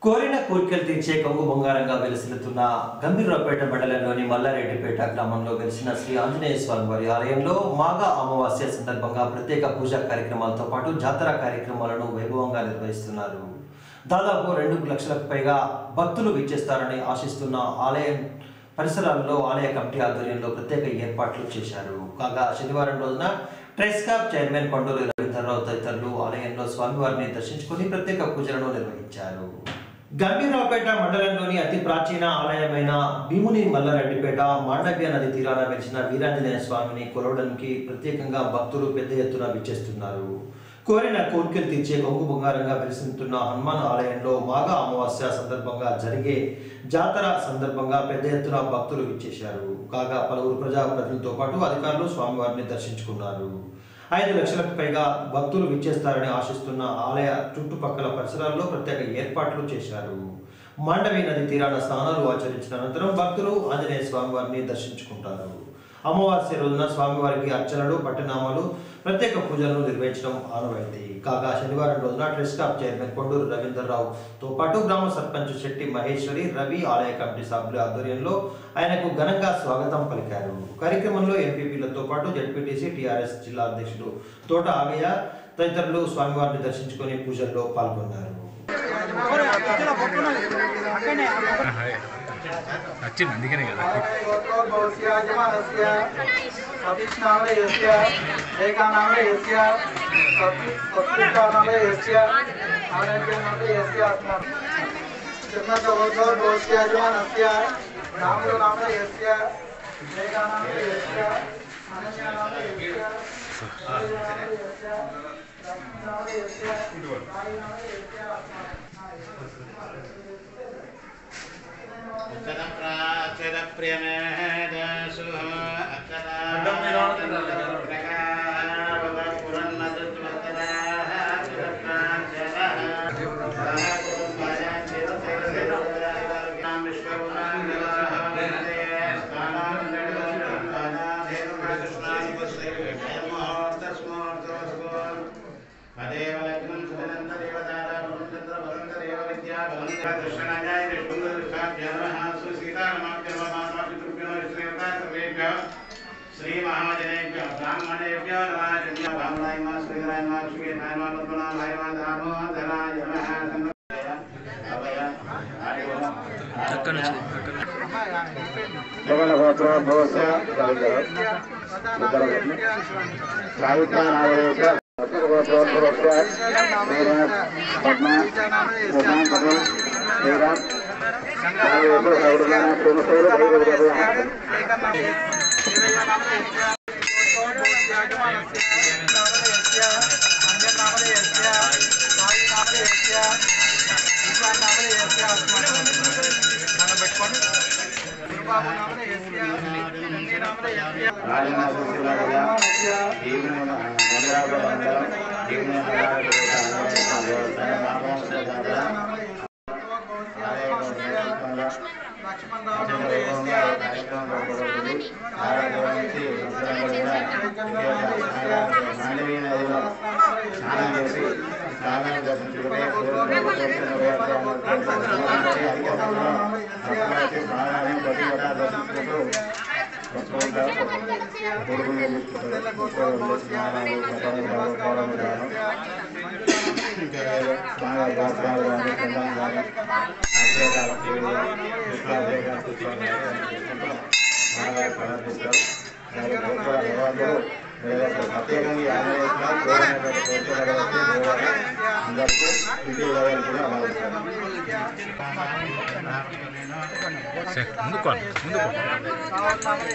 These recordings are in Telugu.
కోరిన కోరికలు తీర్చే కొంగు బంగారంగా వెలిసిల్లుతున్న గంభీరపేట మండలంలోని మల్లారెడ్డిపేట గ్రామంలో వెలిసిన శ్రీ ఆంజనేయ స్వామి వారి ఆలయంలో మాఘ అమావాస్య సందర్భంగా ప్రత్యేక పూజా కార్యక్రమాలతో పాటు జాతర కార్యక్రమాలను వైభవంగా నిర్వహిస్తున్నారు దాదాపు రెండు లక్షలకు పైగా భక్తులు విచ్చేస్తారని ఆశిస్తున్న ఆలయం పరిసరాల్లో ఆలయ కమిటీ ఆధ్వర్యంలో ప్రత్యేక ఏర్పాట్లు చేశారు కాగా శనివారం రోజున press club chairman Konduru Ravindra Rao తదితరులు ఆలయంలో స్వామివారిని దర్శించుకుని ప్రత్యేక పూజలను నిర్వహించారు గంభీరావుపేట మండలంలోని అతి ప్రాచీన ఆలయమైన భీముని మల్లారెడ్డిపేట మాండవ్య నది తీరాన వెలిసిన వీరాంజనేయ స్వామిని కొలవడానికి ప్రత్యేకంగా భక్తులు పెద్ద ఎత్తున విచ్చేస్తున్నారు కోరిన కోరికలు తీర్చే కొంగు బంగారంగా వెలిసింటున్న హనుమాన్ ఆలయంలో మాఘ అమావాస్య సందర్భంగా జరిగే జాతర సందర్భంగా పెద్ద ఎత్తున భక్తులు విచ్చేశారు కాగా పలువురు ప్రజాప్రతినిధులతో పాటు అధికారులు స్వామివారిని దర్శించుకున్నారు ఐదు లక్షలకు పైగా భక్తులు విచ్చేస్తారని ఆశిస్తున్న ఆలయ చుట్టుపక్కల పరిసరాల్లో ప్రత్యేక ఏర్పాట్లు చేశారు మాండవి నది తీరాన స్నానాలు ఆచరించిన అనంతరం భక్తులు ఆంజనేయ స్వామివారిని దర్శించుకుంటారు అమావాస్య రోజున స్వామివారికి అర్చనలు పట్టనామాలు ప్రత్యేక పూజలను నిర్వహించడం ఆనవాయితీ కాగా శనివారం రోజున ట్రెస్ క్లబ్ చైర్మన్ కొండూరు రవీంద్రరావుతో పాటు గ్రామ సర్పంచ్ శెట్టి మహేశ్వరి రవి ఆలయ కమిటీ సభ్యుల ఆధ్వర్యంలో ఆయనకు ఘనంగా స్వాగతం పలికారు కార్యక్రమంలో ఎంపీపీలతో పాటు జడ్పీటీసీ టీఆర్ఎస్ జిల్లా అధ్యక్షుడు తోట ఆగయ్య తదితరులు స్వామివారిని దర్శించుకొని పూజల్లో పాల్గొన్నారు వచ్చింది అందుకనే కదా శ్రీ మహాజనేభ్య బ్రాహ్మణేభ్య నమాజన్య బ్రాహ్మణాయ మా శ్రీధరాయ మా శ్రీనాయ మా పద్మనాభాయ మా దామోదరాయ నమః అభయ అక్కడ నుంచి అక్కడ నుంచి సరే, ముందుకు పోను, ముందుకు పోను.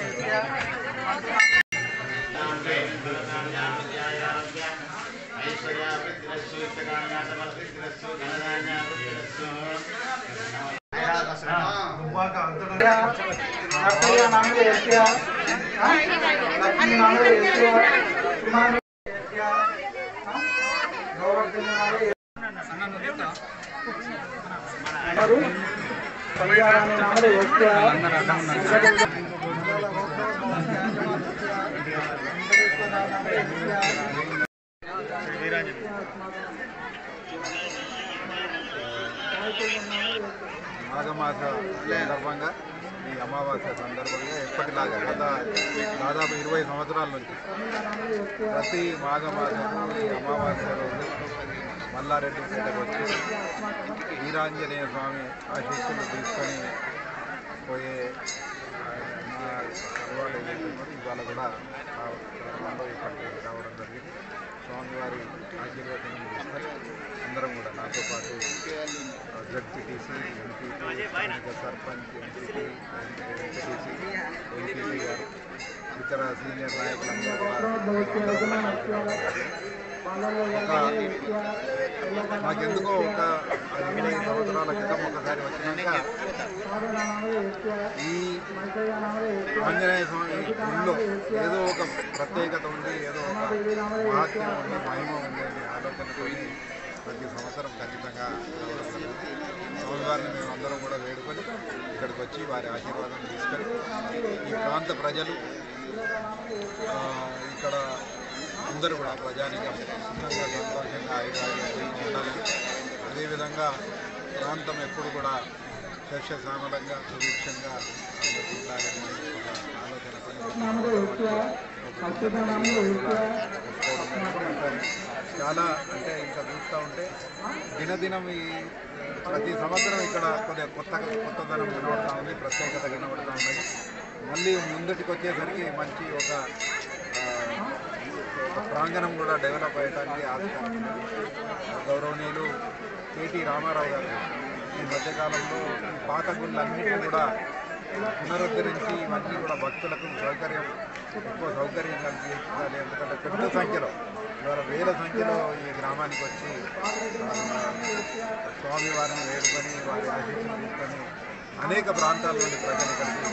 శ్రీరాజు మాఘమాస సందర్భంగా ఈ అమావాస్య సందర్భంగా ఎప్పటిలాగా గత దాదాపు ఇరవై సంవత్సరాల నుంచి ప్రతి మాఘమాసము ఈ అమావాస్య రోజు మల్లారెడ్డిపేటకు వచ్చి వీరాంజనేయ స్వామి ఆశీస్సులు తీసుకొని పోయే ఆ, మా అలవాటు ఏదైతే ఉందో ఇవాళ కూడా ఆ క్రమంలో ఇక్కడికి రావడం జరిగింది స్వామివారి ఆశీర్వాదం తీసుకొని అందరం కూడా నాతో పాటు జడ్పీటీసీ ఎంపీపీ స్థానిక సర్పంచ్ ఎంపీపీ ఎంపీటీసీ ఎంపీపీ గారు ఇతర సీనియర్ నాయకులందరూ కూడా ఒక నాకెందుకో ఒక ఇరవై సంవత్సరాల క్రితం ఒకసారి వచ్చినాక ఈ ఆంజనేయ స్వామి గుళ్ళో ఏదో ఒక ప్రత్యేకత ఉంది ఏదో ఒక మహత్యం ఉంది మహిమ ఉంది అనే ఆలోచనతో ప్రతి సంవత్సరం ఖచ్చితంగా రావడం జరుగుతుంది స్వామివారిని మేము అందరం కూడా వేడుకొని ఇక్కడికి వచ్చి వారి ఆశీర్వాదం తీసుకొని ఈ ప్రాంత ప్రజలు ఆ, ఇక్కడ అందరూ కూడా ప్రజానికం సుఖంగా సంతోషంగా ఆయురారోగ్యంగా ఉండాలని అదేవిధంగా ప్రాంతం ఎప్పుడు కూడా సస్యశ్యామలంగా సుభిక్షంగా అందరికీ ఉండాలని ఒక ఆలోచన చాలా అంటే ఇంకా చూస్తూ ఉంటే దినదినం ఈ ప్రతి సంవత్సరం ఇక్కడ కొద్దిగా కొత్త కొత్తదనం కనబడుతూ ఉంది ప్రత్యేకత కనబడుతూ ఉన్నది మళ్ళీ ముందటికి వచ్చేసరికి మంచి ఒక ఆ, ఒక ప్రాంగణం కూడా డెవలప్ అయ్యడానికి ఆస్కారం ఉంది గౌరవనీయులు కేటీ రామారావు గారు ఈ మధ్యకాలంలో ఈ పాత గుళ్ళన్నిటినీ కూడా పునరుద్ధరించి ఇవన్నీ కూడా భక్తులకు సౌకర్యం ఎక్కువ సౌకర్యం కల్పించాలి ఎందుకంటే పెద్ద సంఖ్యలో ఇవాళ వేల సంఖ్యలో ఈ గ్రామానికి వచ్చి ఆ, స్వామివారిని వేడుకొని వారి ఆశీస్సులు తీసుకొని అనేక ప్రాంతాల నుండి ప్రజలు ఇక్కడికి